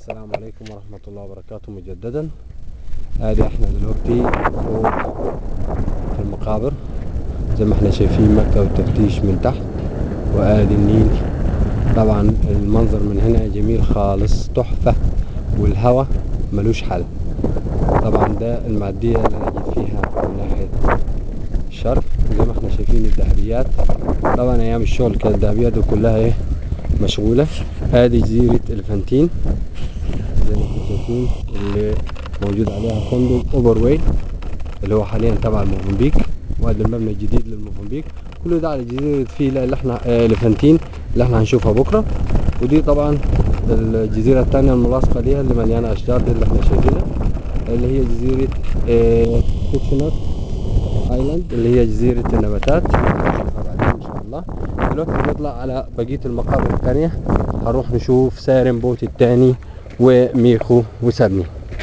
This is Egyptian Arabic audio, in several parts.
السلام عليكم ورحمة الله وبركاته مجددا ادي احنا دلوقتي فوق في المقابر زي ما احنا شايفين مكتب التفتيش من تحت وادي النيل طبعا المنظر من هنا جميل خالص تحفة والهواء ملوش حل طبعا ده المعدية اللي انا جيت فيها من ناحية الشرق زي ما احنا شايفين الذهبيات طبعا ايام الشغل كانت الذهبيات دي كلها ايه مشغولة ادي جزيرة الفانتين زي ما احنا شايفين اللي موجود عليها فندق اوبر واي اللي هو حاليا تبع الموزمبيق وادي المبنى الجديد للموزمبيق كل ده على جزيرة فيلا اللي احنا آه الفانتين اللي احنا هنشوفها بكرة ودي طبعا الجزيرة الثانية الملاصقة ليها اللي مليانة اشجار دي اللي احنا شايفينها اللي هي جزيرة آه كوتشنر ايلاند اللي هي جزيرة النباتات هنشوفها بعدين ان شاء الله دلوقتي بنطلع على بقية المقابر الثانية هنروح نشوف سارم بوت الثاني وميخو وسبني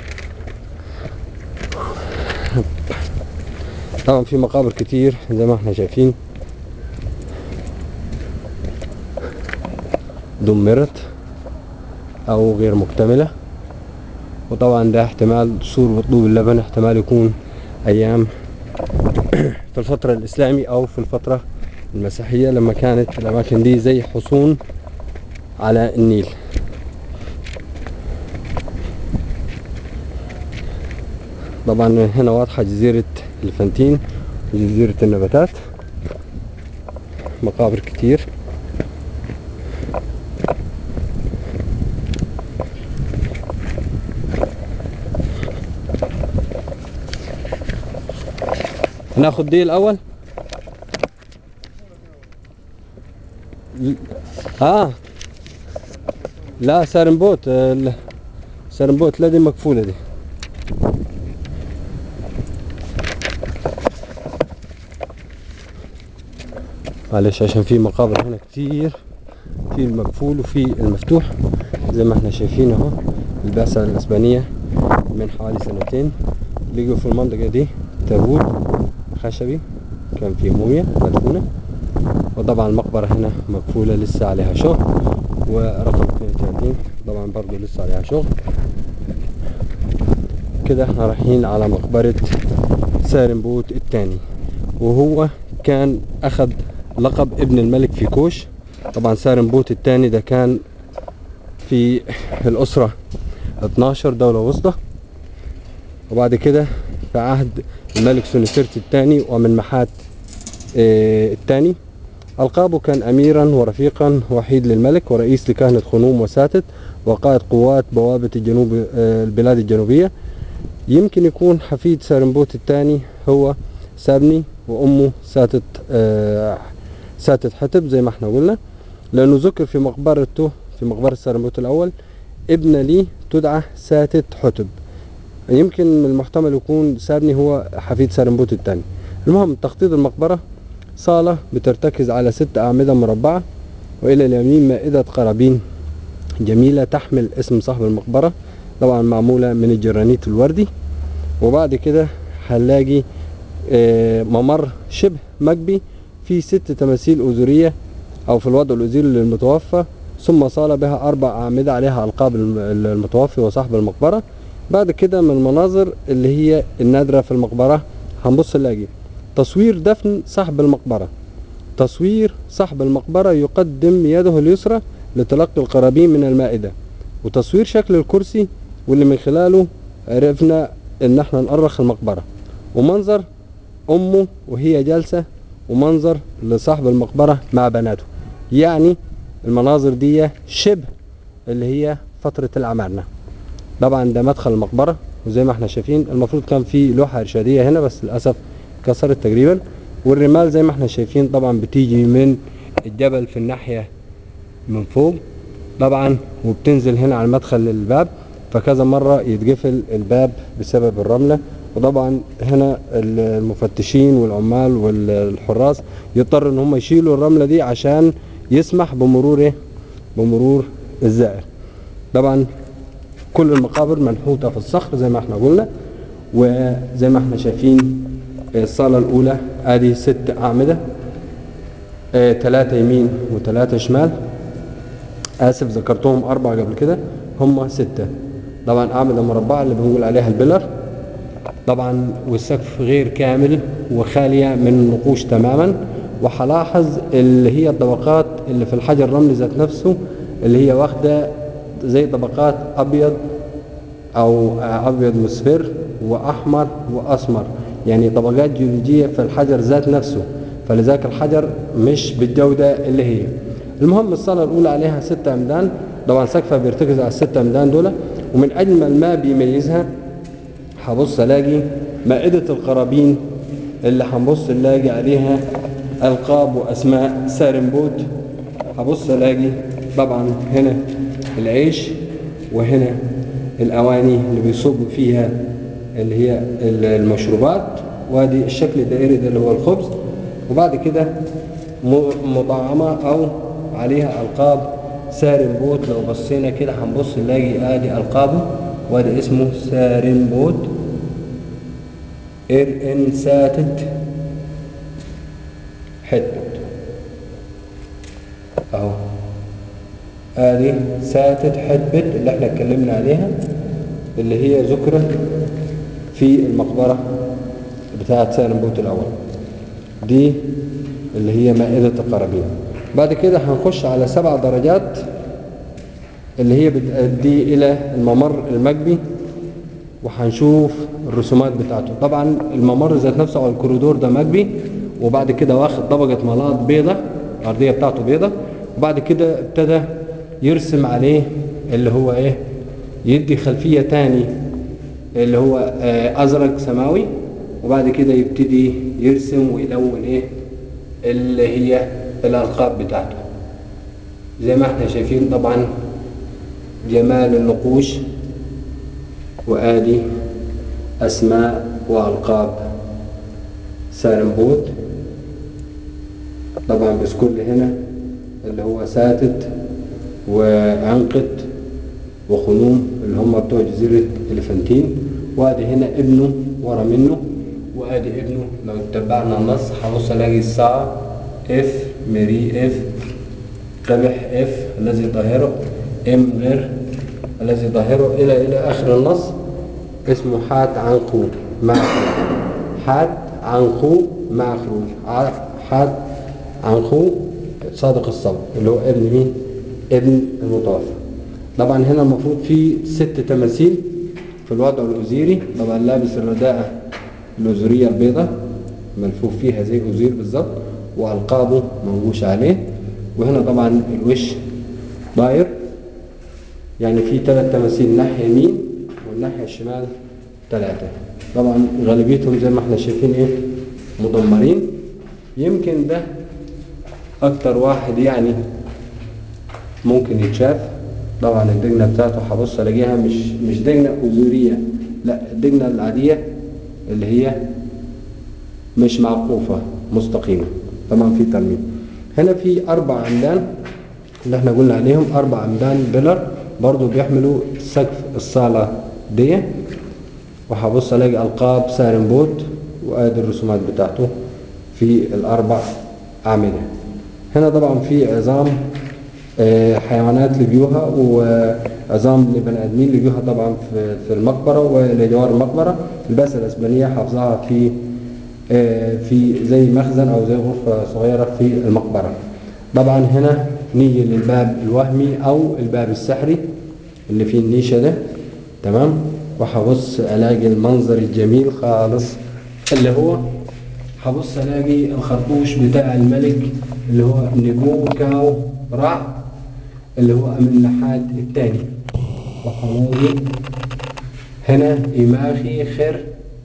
طبعا في مقابر كتير زي ما احنا شايفين دمرت او غير مكتملة وطبعا ده احتمال سور وطوب اللبن احتمال يكون ايام في الفترة الإسلامي أو في الفترة المسيحية لما كانت الأماكن دي زي حصون على النيل طبعا من هنا واضحة جزيرة الفانتين وجزيرة النباتات مقابر كتير ناخد دي الاول اه لا سارنبوت ال- سارنبوت لا دي مقفولة دي معلش عشان في مقابر هنا كتير في المقفول وفي المفتوح زي ما احنا شايفين اهو البعثة الاسبانية من حوالي سنتين لقوا في المنطقة دي تابوت خشبي كان فيه موميا مدفونة وطبعا المقبرة هنا مقفولة لسه عليها شغل ورقم 32 طبعا برضو لسه عليها شغل كده احنا رايحين على مقبرة سارنبوت الثاني وهو كان اخذ لقب ابن الملك في كوش طبعا سارنبوت الثاني ده كان في الأسرة 12 دولة وسطى وبعد كده في عهد الملك سونسرت الثاني ومن محات آه، الثاني ألقابه كان أميرا ورفيقا وحيد للملك ورئيس لكهنة خنوم وساتت وقائد قوات بوابة الجنوب آه، البلاد الجنوبية يمكن يكون حفيد سارنبوت الثاني هو سابني وأمه ساتت آه، ساتت حتب زي ما احنا قلنا لأنه ذكر في مقبرته في مقبرة سارنبوت الأول ابن لي تدعى ساتت حتب يمكن من المحتمل يكون سابني هو حفيد سارنبوت الثاني المهم تخطيط المقبرة صالة بترتكز على ست أعمدة مربعة وإلى اليمين مائدة قرابين جميلة تحمل اسم صاحب المقبرة طبعا معمولة من الجرانيت الوردي وبعد كده هنلاقي آه، ممر شبه مجبي فيه ست تماثيل أزورية أو في الوضع الأزوري للمتوفى ثم صالة بها أربع أعمدة عليها ألقاب الم- المتوفي وصاحب المقبرة بعد كده من المناظر اللي هي النادرة في المقبرة هنبص نلاقي تصوير دفن صاحب المقبرة تصوير صاحب المقبرة يقدم يده اليسرى لتلقي القرابين من المائدة وتصوير شكل الكرسي واللي من خلاله عرفنا ان احنا نأرخ المقبرة ومنظر امه وهي جالسة ومنظر لصاحب المقبرة مع بناته يعني المناظر دي شبه اللي هي فترة العمارنة طبعا ده مدخل المقبرة وزي ما احنا شايفين المفروض كان في لوحة إرشادية هنا بس للأسف كسرت تقريبا والرمال زي ما احنا شايفين طبعا بتيجي من الجبل في الناحية من فوق طبعا وبتنزل هنا على المدخل للباب فكذا مرة يتقفل الباب بسبب الرملة وطبعا هنا المفتشين والعمال والحراس يضطروا ان هم يشيلوا الرملة دي عشان يسمح بمرور ايه بمرور الزائر طبعا كل المقابر منحوتة في الصخر زي ما احنا قلنا وزي ما احنا شايفين الصالة الأولى ادي ست أعمدة ثلاثة يمين وثلاثة شمال آسف ذكرتهم أربعة قبل كده هم ستة طبعا أعمدة مربعة اللي بنقول عليها البلر طبعا والسقف غير كامل وخالية من النقوش تماما وهلاحظ اللي هي الطبقات اللي في الحجر الرملي ذات نفسه اللي هي واخدة زي طبقات أبيض أو أبيض مصفر وأحمر وأسمر يعني طبقات جيولوجية في الحجر ذات نفسه فلذلك الحجر مش بالجودة اللي هي المهم الصالة الأولى عليها ستة أمدان طبعا سقفها بيرتكز على الستة أمدان دول ومن أجمل ما بيميزها هبص ألاقي مائدة القرابين اللي هنبص نلاقي عليها ألقاب وأسماء سارنبوت هبص ألاقي طبعا هنا العيش وهنا الأواني اللي بيصبوا فيها اللي هي المشروبات وادي الشكل الدائري ده اللي هو الخبز وبعد كده مطعمة أو عليها ألقاب سارنبوت لو بصينا كده هنبص نلاقي ادي ألقابه وادي اسمه سارنبوت إر إن ساتت حتبت أهو ادي ساتت حتبت اللي احنا اتكلمنا عليها اللي هي ذكرت في المقبرة بتاعة سارنبوت الأول دي اللي هي مائدة القرابين بعد كده هنخش على سبع درجات اللي هي بتؤدي إلى الممر المجبي وهنشوف الرسومات بتاعته طبعا الممر ذات نفسه أو الكوريدور ده مجبي وبعد كده واخد طبقة ملاط بيضة الأرضية بتاعته بيضة وبعد كده ابتدى يرسم عليه اللي هو ايه يدي خلفية تاني اللي هو آه أزرق سماوي وبعد كده يبتدي يرسم ويلون ايه اللي هي الألقاب بتاعته زي ما احنا شايفين طبعا جمال النقوش وآدي أسماء وألقاب سارنبوت طبعا بيذكر لي هنا اللي هو ساتت وعنقت وخنوم اللي هم بتوع جزيرة الفنتين وادي هنا ابنه ورا منه وادي ابنه لو اتبعنا النص هنبص الاقي الساعة اف ميري اف قبح اف الذي ظاهره ام غير الذي ظاهره الى الى اخر النص اسمه حات عنقو مع خروج حات عنقو مع خروج حات عنقو صادق الصبر اللي هو ابن مين ابن المتوفى طبعا هنا المفروض في ست تماثيل في الوضع الأزيري طبعا لابس الرداءة الأزورية البيضاء ملفوف فيها زي أزير بالظبط وألقابه منقوش عليه وهنا طبعا الوش داير يعني في ثلاث تماثيل ناحية يمين والناحية الشمال ثلاثة طبعا غالبيتهم زي ما احنا شايفين ايه مدمرين يمكن ده أكتر واحد يعني ممكن يتشاف طبعا الدجنة بتاعته هبص الاقيها مش مش دجنة أزورية لا الدجنة العادية اللي هي مش معقوفة مستقيمة طبعا في ترميم هنا في أربع عمدان اللي احنا قلنا عليهم أربع عمدان بيلر برضو بيحملوا سقف الصالة دي وهبص الاقي ألقاب سارنبوت وادي الرسومات بتاعته في الأربع أعمدة هنا طبعا في عظام حيوانات لقيوها وعظام لبني ادمين لقيوها طبعا في في المقبره ولجوار المقبره البعثه الاسبانيه حافظاها في في زي مخزن او زي غرفه صغيره في المقبره طبعا هنا نيجي للباب الوهمي او الباب السحري اللي فيه النيشه ده تمام وهبص الاقي المنظر الجميل خالص اللي هو هبص الاقي الخرطوش بتاع الملك اللي هو نبو كاو رع اللي هو من النحات الثاني وحلاقي هنا إماخي خر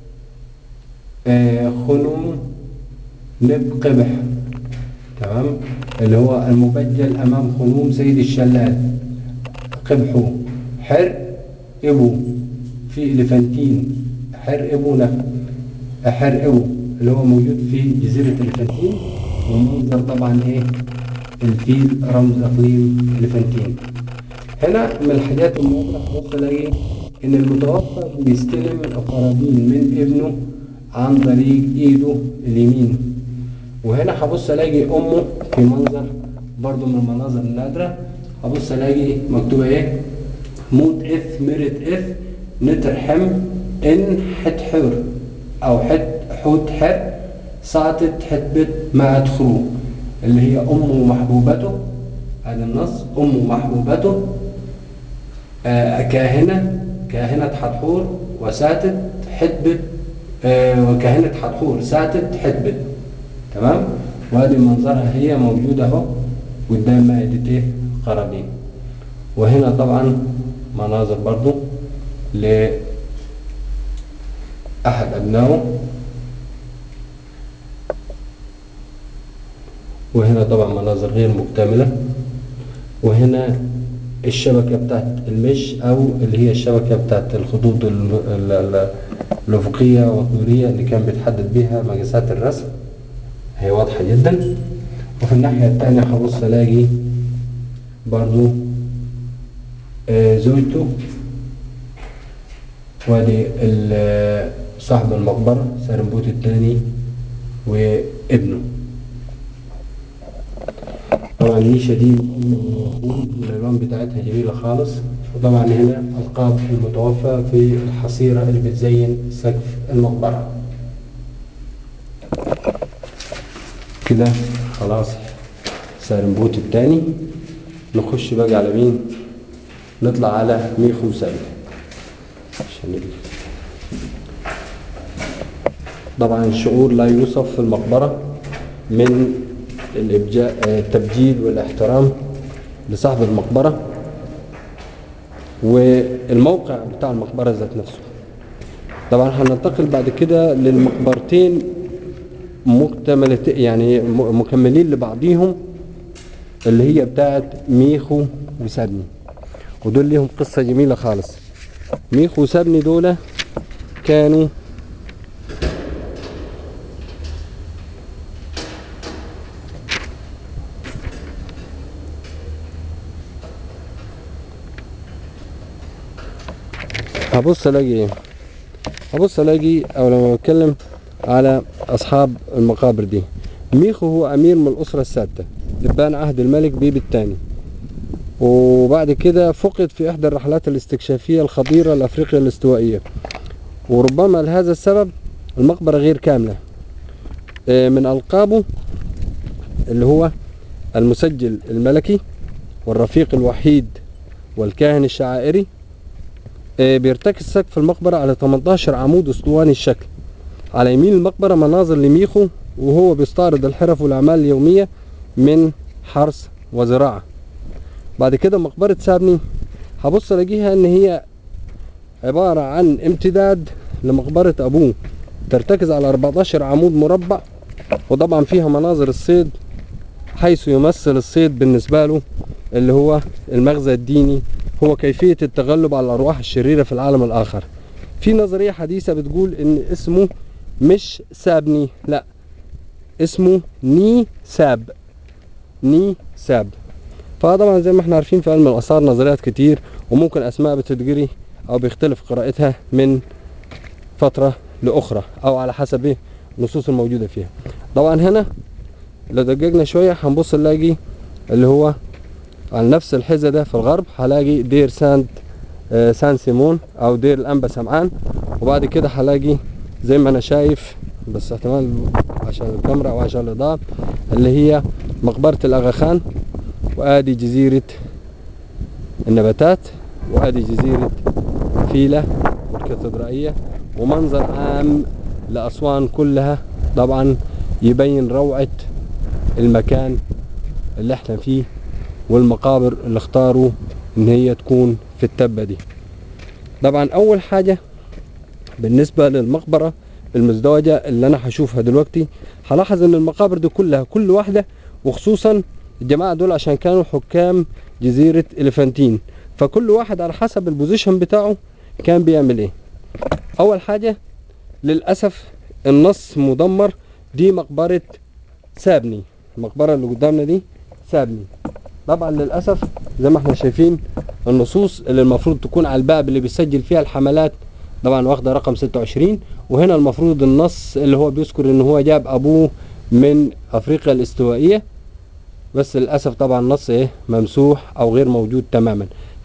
آه خنم نب قبح تمام اللي هو المبجل أمام خنوم سيد الشلال قبحه حر إبو في إلفانتين حر إبو نف حر إبو اللي هو موجود في جزيرة الإلفانتين ومنظر طبعا إيه الفيل رمز اقليم الفنتين هنا من الحاجات المهمة هبص الاقي ان المتوفى بيستلم القرابين من ابنه عن طريق ايده اليمين وهنا هبص الاقي امه في منظر برضو من المناظر النادرة هبص الاقي مكتوبة ايه موت اف مرت اف نترحم ان حت حر او حت حوت حر ساعتت حتبت مع خروج اللي هي امه ومحبوبته هذا النص امه ومحبوبته آه كاهنة كاهنة حتحور وساتت حتبت آه وكاهنة حتحور ساتت حتبت تمام وهذه منظرها هي موجودة اهو قدام مائدة ايه قرابين وهنا طبعا مناظر برضو لأحد أبنائه وهنا طبعا مناظر غير مكتملة وهنا الشبكة بتاعت المش أو اللي هي الشبكة بتاعت الخطوط الم- ال- ال- الأفقية والطولية اللي كان بيتحدد بيها مقاسات الرسم هي واضحة جدا وفي الناحية التانية هبص ألاقي برضو آه، زوجته وادي ال- صاحب المقبرة سرنبوت الثاني وابنه طبعا النيشة دي الألوان بتاعتها جميلة خالص وطبعا هنا ألقاب المتوفى في الحصيرة اللي بتزين سقف المقبرة كده خلاص سرنبوت الثاني نخش بقى على مين نطلع على ميخو وسابق عشان نجي. طبعا شعور لا يوصف في المقبرة من الإبجاء آه، التبجيل والاحترام لصاحب المقبرة والموقع بتاع المقبرة ذات نفسه طبعا هننتقل بعد كده للمقبرتين مكتملة يعني م- مكملين لبعضيهم اللي هي بتاعت ميخو وسابني ودول ليهم قصة جميلة خالص ميخو وسابني دول كانوا هبص الاقي ايه هبص الاقي او لما بتكلم على اصحاب المقابر دي ميخو هو امير من الاسره السادسه ابان عهد الملك بيبي الثاني وبعد كده فقد في احدى الرحلات الاستكشافيه الخطيره لافريقيا الاستوائيه وربما لهذا السبب المقبره غير كامله آه، من القابه اللي هو المسجل الملكي والرفيق الوحيد والكاهن الشعائري آه، بيرتكز سقف المقبرة على 18 عمود اسطواني الشكل على يمين المقبرة مناظر لميخو وهو بيستعرض الحرف والأعمال اليومية من حرث وزراعة بعد كده مقبرة سابني هبص الاقيها ان هي عبارة عن امتداد لمقبرة ابوه ترتكز على 14 عمود مربع وطبعا فيها مناظر الصيد حيث يمثل الصيد بالنسبة له اللي هو المغزى الديني هو كيفية التغلب على الأرواح الشريرة في العالم الآخر في نظرية حديثة بتقول إن اسمه مش سابني لا اسمه ني ساب ني ساب فطبعا زي ما احنا عارفين في علم الآثار نظريات كتير وممكن أسماء بتتجري أو بيختلف قراءتها من فترة لأخرى أو على حسب إيه النصوص الموجودة فيها طبعا هنا لو دققنا شوية هنبص نلاقي اللي هو على نفس الحذاء ده في الغرب هلاقي دير سانت آه، سان سيمون او دير الانبا سمعان وبعد كده هلاقي زي ما انا شايف بس احتمال عشان الكاميرا او عشان الاضاءة اللي هي مقبرة الاغا خان وادي جزيرة النباتات وادي جزيرة فيلة والكاتدرائية ومنظر عام لأسوان كلها طبعا يبين روعة المكان اللي احنا فيه والمقابر اللي اختاروا ان هي تكون في التبة دي طبعا اول حاجة بالنسبة للمقبرة المزدوجة اللي انا هشوفها دلوقتي هلاحظ ان المقابر دي كلها كل واحدة وخصوصا الجماعة دول عشان كانوا حكام جزيرة اليفانتين فكل واحد على حسب البوزيشن بتاعه كان بيعمل ايه اول حاجة للأسف النص مدمر دي مقبرة سابني المقبرة اللي قدامنا دي سابني طبعا للأسف زي ما احنا شايفين النصوص اللي المفروض تكون على الباب اللي بيسجل فيها الحملات طبعا واخدة رقم 26 وهنا المفروض النص اللي هو بيذكر ان هو جاب ابوه من افريقيا الاستوائية بس للأسف طبعا النص ايه ممسوح او غير موجود تماما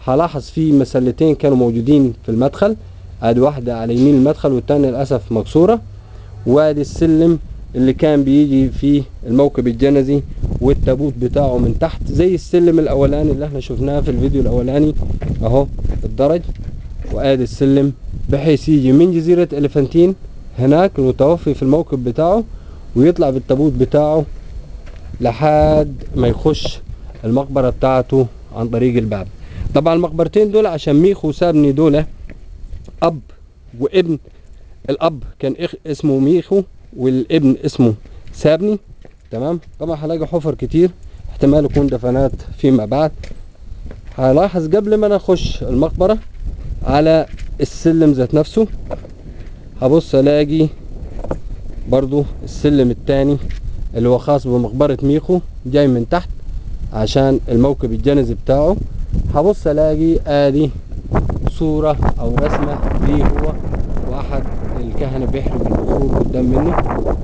هلاحظ في مسلتين كانوا موجودين في المدخل ادي واحدة على يمين المدخل والتانية للأسف مكسورة وادي السلم اللي كان بيجي في الموكب الجنزي والتابوت بتاعه من تحت زي السلم الاولاني اللي احنا شفناه في الفيديو الاولاني اهو الدرج وادي السلم بحيث يجي من جزيرة الفانتين هناك المتوفي في الموكب بتاعه ويطلع بالتابوت بتاعه لحد ما يخش المقبرة بتاعته عن طريق الباب طبعا المقبرتين دول عشان ميخو سابني دول اب وابن الاب كان إخ اسمه ميخو والابن اسمه سابني تمام طبعا هلاقي حفر كتير احتمال يكون دفنات فيما بعد هلاحظ قبل ما انا اخش المقبرة على السلم ذات نفسه هبص الاقي برضو السلم التاني اللي هو خاص بمقبرة ميخو جاي من تحت عشان الموكب الجنزي بتاعه هبص الاقي ادي صورة او رسمة ليه هو واحد الكهنة بيحرق البخور قدام منه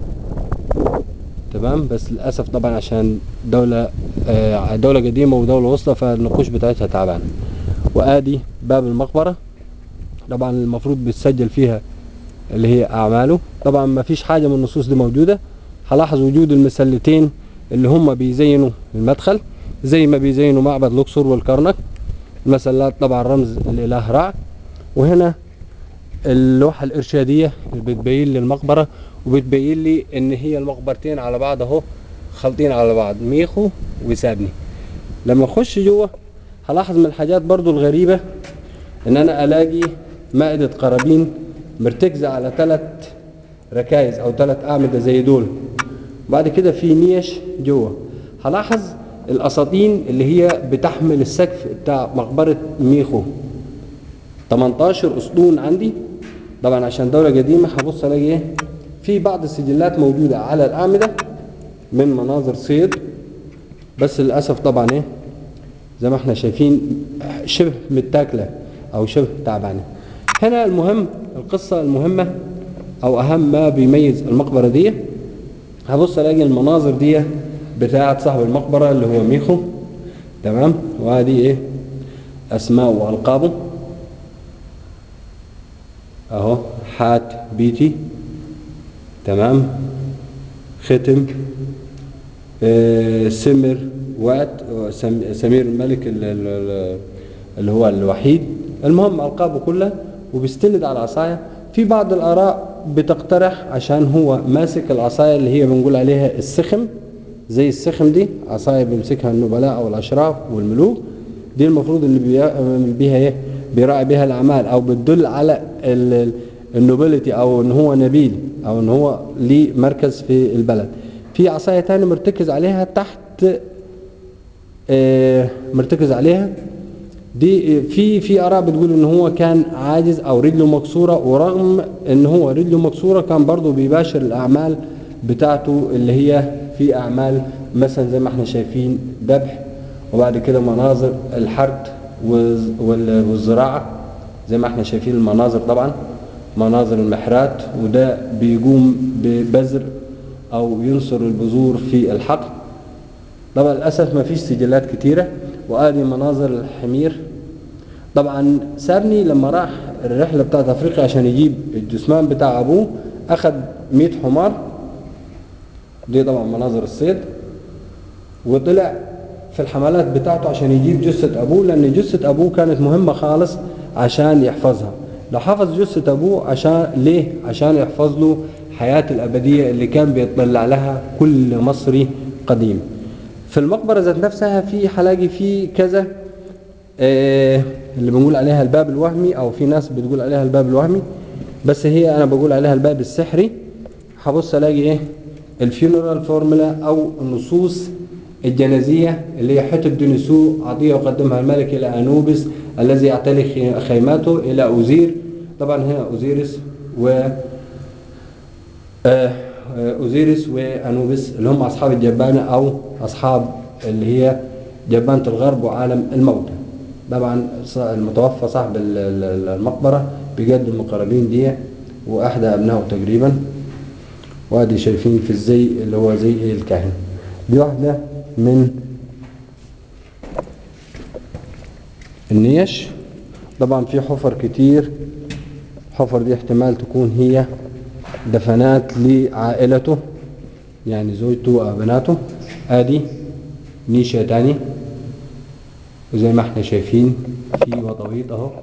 تمام بس للاسف طبعا عشان دولة آه دولة قديمة ودولة وسطى فالنقوش بتاعتها تعبانة وادي باب المقبرة طبعا المفروض بتسجل فيها اللي هي اعماله طبعا ما فيش حاجة من النصوص دي موجودة هلاحظ وجود المسلتين اللي هم بيزينوا المدخل زي ما بيزينوا معبد الاقصر والكرنك المسلات طبعا رمز الاله رع وهنا اللوحة الإرشادية اللي بتبين لي المقبرة وبتبين لي إن هي المقبرتين على بعض أهو خالطين على بعض ميخو وسابني لما أخش جوه هلاحظ من الحاجات برضو الغريبة إن أنا ألاقي مائدة قرابين مرتكزة على ثلاث ركايز أو ثلاث أعمدة زي دول بعد كده في نيش جوه هلاحظ الأساطين اللي هي بتحمل السقف بتاع مقبرة ميخو 18 أسطول عندي طبعا عشان دولة قديمة هبص الاقي ايه في بعض السجلات موجودة على الأعمدة من مناظر صيد بس للأسف طبعا ايه زي ما احنا شايفين شبه متاكلة أو شبه تعبانة هنا المهم القصة المهمة أو أهم ما بيميز المقبرة دي هبص الاقي المناظر دي بتاعة صاحب المقبرة اللي هو ميخو تمام وهذه ايه أسماء وألقابه اهو حات بيتي تمام ختم آه سمر وقت سم سمير الملك اللي هو الوحيد المهم القابه كلها وبيستند على العصايه في بعض الاراء بتقترح عشان هو ماسك العصايه اللي هي بنقول عليها السخم زي السخم دي عصايه بيمسكها النبلاء او الاشراف والملوك دي المفروض اللي بيعمل بيها ايه بيراعي بها الاعمال او بتدل على النوبيليتي او ان هو نبيل او ان هو ليه مركز في البلد في عصايه تانية مرتكز عليها تحت آه مرتكز عليها دي في في اراء بتقول ان هو كان عاجز او رجله مكسوره ورغم ان هو رجله مكسوره كان برضه بيباشر الاعمال بتاعته اللي هي في اعمال مثلا زي ما احنا شايفين ذبح وبعد كده مناظر الحرث والزراعه زي ما احنا شايفين المناظر طبعا مناظر المحرات وده بيقوم ببذر او ينصر البذور في الحقل طبعا للاسف ما فيش سجلات كتيره وادي مناظر الحمير طبعا سابني لما راح الرحله بتاعت افريقيا عشان يجيب الجثمان بتاع ابوه اخذ 100 حمار دي طبعا مناظر الصيد وطلع في الحملات بتاعته عشان يجيب جثة أبوه لأن جثة أبوه كانت مهمة خالص عشان يحفظها لو حفظ جثة أبوه عشان ليه؟ عشان يحفظ له حياة الأبدية اللي كان بيطلع لها كل مصري قديم في المقبرة ذات نفسها في هلاقي في كذا آه اللي بنقول عليها الباب الوهمي أو في ناس بتقول عليها الباب الوهمي بس هي أنا بقول عليها الباب السحري هبص ألاقي إيه الفيونرال فورمولا أو النصوص الجنازية اللي هي حتة دينيسو عطية يقدمها الملك إلى أنوبس الذي يعتلي خيماته إلى أوزير طبعا هنا أوزيرس و أوزيرس وأنوبس اللي هم أصحاب الجبانة أو أصحاب اللي هي جبانة الغرب وعالم الموتى طبعا المتوفى صاحب المقبرة بيقدم القرابين دي وأحدى أبنائه تقريبا وادي شايفين في الزي اللي هو زي الكاهن دي واحدة من النيش طبعا في حفر كتير حفر دي احتمال تكون هي دفنات لعائلته يعني زوجته وابناته ادي نيشة تاني وزي ما احنا شايفين في وضويط اهو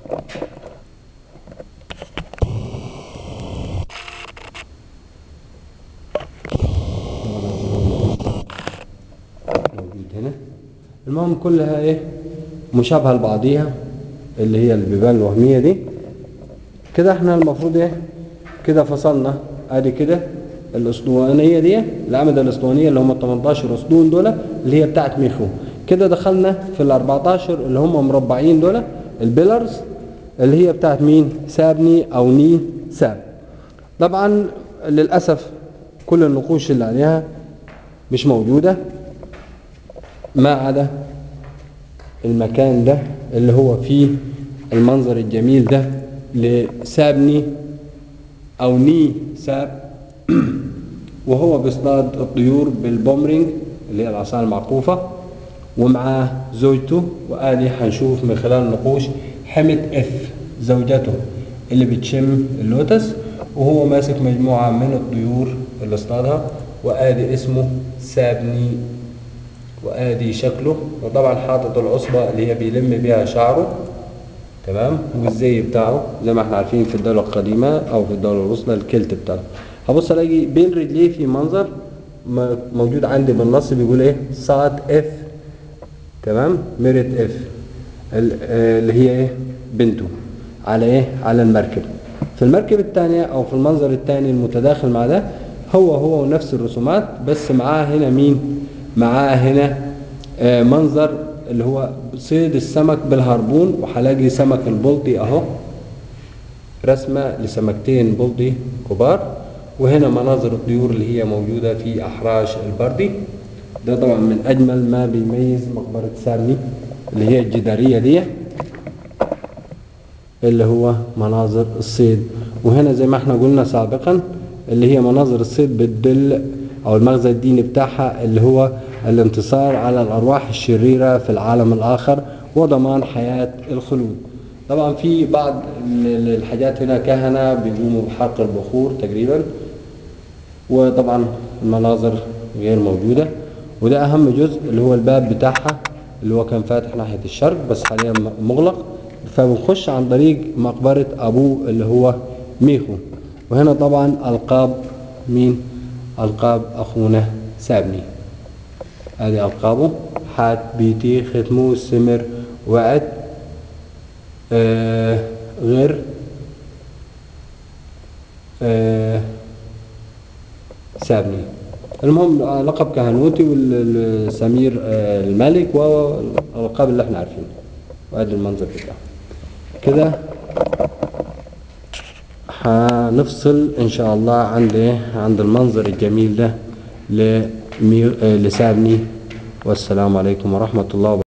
موجود هنا المهم كلها ايه مشابهة لبعضيها اللي هي البيبان الوهمية دي كده احنا المفروض ايه كده فصلنا ادي كده الاسطوانية دي الأعمدة الاسطوانية اللي هم ال 18 اسطون دول اللي هي بتاعت ميخو كده دخلنا في ال 14 اللي هم مربعين دول البيلرز اللي هي بتاعت مين سابني او ني ساب طبعا للأسف كل النقوش اللي عليها مش موجودة ما عدا المكان ده اللي هو فيه المنظر الجميل ده لسابني او ني ساب وهو بيصطاد الطيور بالبومرينج اللي هي العصا المعقوفة ومعاه زوجته وآدي هنشوف من خلال النقوش حمت اف زوجته اللي بتشم اللوتس وهو ماسك مجموعة من الطيور اللي اصطادها وآدي اسمه سابني وآدي شكله وطبعا حاطط العصبة اللي هي بيلم بيها شعره تمام والزي بتاعه زي ما احنا عارفين في الدولة القديمة أو في الدولة الوسطى الكلت بتاعه هبص الاقي بين رجليه في منظر م- موجود عندي بالنص بيقول ايه صاد اف تمام ميرت اف ال- آه، اللي هي ايه بنته على ايه على المركب في المركب الثانية او في المنظر الثاني المتداخل مع ده هو هو نفس الرسومات بس معاه هنا مين معاه هنا آه منظر اللي هو صيد السمك بالهربون وهلاقي سمك البلطي اهو رسمة لسمكتين بلطي كبار وهنا مناظر الطيور اللي هي موجودة في أحراش البردي ده طبعا من أجمل ما بيميز مقبرة سارني اللي هي الجدارية دي اللي هو مناظر الصيد وهنا زي ما احنا قلنا سابقا اللي هي مناظر الصيد بتدل او المغزى الديني بتاعها اللي هو الانتصار على الارواح الشريره في العالم الاخر وضمان حياه الخلود طبعا في بعض ال- الحاجات هنا كهنه بيقوموا بحرق البخور تقريبا وطبعا المناظر غير موجوده وده اهم جزء اللي هو الباب بتاعها اللي هو كان فاتح ناحيه الشرق بس حاليا مغلق فبنخش عن طريق مقبره ابوه اللي هو ميخو وهنا طبعا القاب مين القاب اخونا سابني هذه القابه حات بيتي ختمو سمر وعد آه غير آه سابني المهم آه، لقب كهنوتي والسمير آه الملك والالقاب اللي احنا عارفينها وادي المنظر بتاعه كده هنفصل ان شاء الله عند ايه عند المنظر الجميل ده لمي... آه، لسابني والسلام عليكم ورحمة الله وبركاته